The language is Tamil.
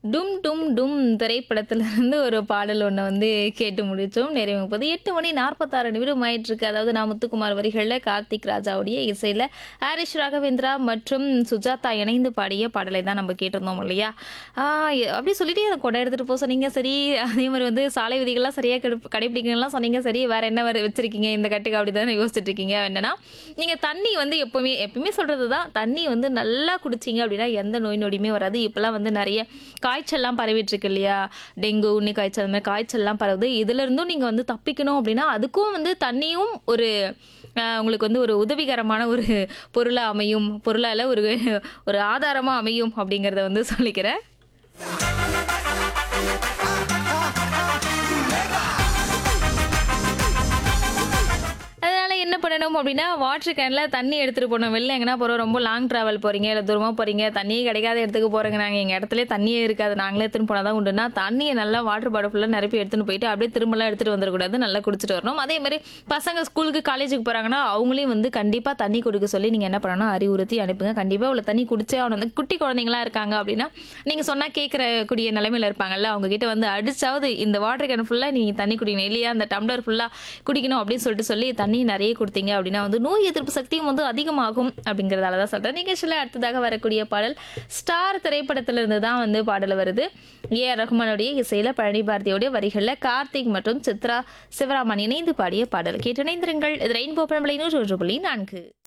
டும் டும் டும் திரைப்படத்திலிருந்து ஒரு பாடல் ஒன்று வந்து கேட்டு முடித்தோம் நிறைவு முப்பது எட்டு மணி நாற்பத்தாறு நிமிடம் ஆயிட்டு இருக்கு அதாவது நான் முத்துக்குமார் வரிகளில் கார்த்திக் ராஜாவுடைய இசையில் ஹாரிஷ் ராகவேந்திரா மற்றும் சுஜாதா இணைந்து பாடிய பாடலை தான் நம்ம கேட்டிருந்தோம் இல்லையா ஆஹ் எ- அப்படி சொல்லிட்டு அதை கொடை எடுத்துகிட்டு போக சொன்னீங்க சரி அதே மாதிரி வந்து சாலை விதிகள்லாம் சரியாக கடை கடைப்பிடிக்கலாம் சொன்னீங்க சரி வேற என்ன வர வச்சிருக்கீங்க இந்த கட்டுக்கு அப்படி தானே யோசிச்சுட்டு இருக்கீங்க என்னன்னா நீங்கள் தண்ணி வந்து எப்பவுமே எப்பவுமே சொல்கிறது தான் தண்ணி வந்து நல்லா குடிச்சிங்க அப்படின்னா எந்த நோய் நொடியுமே வராது இப்போலாம் வந்து நிறைய காய்ச்சல்லாம் பரவிட்டு இருக்கு இல்லையா டெங்கு உண்ணி காய்ச்சல் அந்த மாதிரி காய்ச்சல்லாம் பரவுது இதுல இருந்தும் நீங்கள் வந்து தப்பிக்கணும் அப்படின்னா அதுக்கும் வந்து தண்ணியும் ஒரு ஆஹ், உங்களுக்கு வந்து ஒரு உதவிகரமான ஒரு பொருளாக அமையும் பொருளால் ஒரு ஒரு ஆதாரமாக அமையும் அப்படிங்கிறத வந்து சொல்லிக்கிறேன் அதனால என்ன பண்ணணும் அப்படின்னா வாட்டர் கேனில் தண்ணி எடுத்துகிட்டு போகணும் வெளில எங்கன்னா போகிறோம் ரொம்ப லாங் ட்ராவல் போகிறீங்க இல்லை தூரமாக போகிறீங்க தண்ணியே கிடைக்காத இடத்துக்கு போகிறோங்க நாங்கள் எங்கள் இடத்துல தண்ணியே இருக்காது நாங்களே எடுத்துன்னு போனால் தான் உண்டுனா தண்ணியை நல்லா வாட்டர் பாட்டில் ஃபுல்லாக நிரப்பி எடுத்துன்னு போயிட்டு அப்படியே திரும்பலாம் எடுத்துகிட்டு வந்துடக்கூடாது நல்லா குடிச்சிட்டு வரணும் அதே மாதிரி பசங்க ஸ்கூலுக்கு காலேஜுக்கு போகிறாங்கன்னா அவங்களையும் வந்து கண்டிப்பாக தண்ணி குடிக்க சொல்லி நீங்கள் என்ன பண்ணணும் அறிவுறுத்தி அனுப்புங்க கண்டிப்பாக அவ்வளோ தண்ணி குடிச்சே ஆகணும் அந்த குட்டி குழந்தைங்களா இருக்காங்க அப்படின்னா நீங்கள் சொன்னால் கேட்குற கூடிய நிலைமையில இருப்பாங்கல்ல அவங்க கிட்ட வந்து அடிச்சாவது இந்த வாட்டர் கேன் ஃபுல்லாக நீ தண்ணி குடிக்கணும் இல்லையா அந்த டம்ளர் ஃபுல்லாக குடிக்கணும் அப்படின்னு சொல்லிட்டு சொல்லி தண்ணி நிறைய கொடுத்தீங்க அப்படின்னா வந்து நோய் எதிர்ப்பு சக்தியும் வந்து அதிகமாகும் அப்படிங்கிறதால தான் சொல்கிறேன் நிகழ்ச்சியில் அடுத்ததாக வரக்கூடிய பாடல் ஸ்டார் திரைப்படத்திலிருந்து தான் வந்து பாடல் வருது ஏ ஆர் ரஹ்மானுடைய இசையில் பழனி பாரதியோடைய வரிகளில் கார்த்திக் மற்றும் சித்ரா சிவராமன் இணைந்து பாடிய பாடல் கேட்டிணைந்திருங்கள் இது ரெயின்போ பழமலை நூற்று ஒன்று புள்ளி நான்கு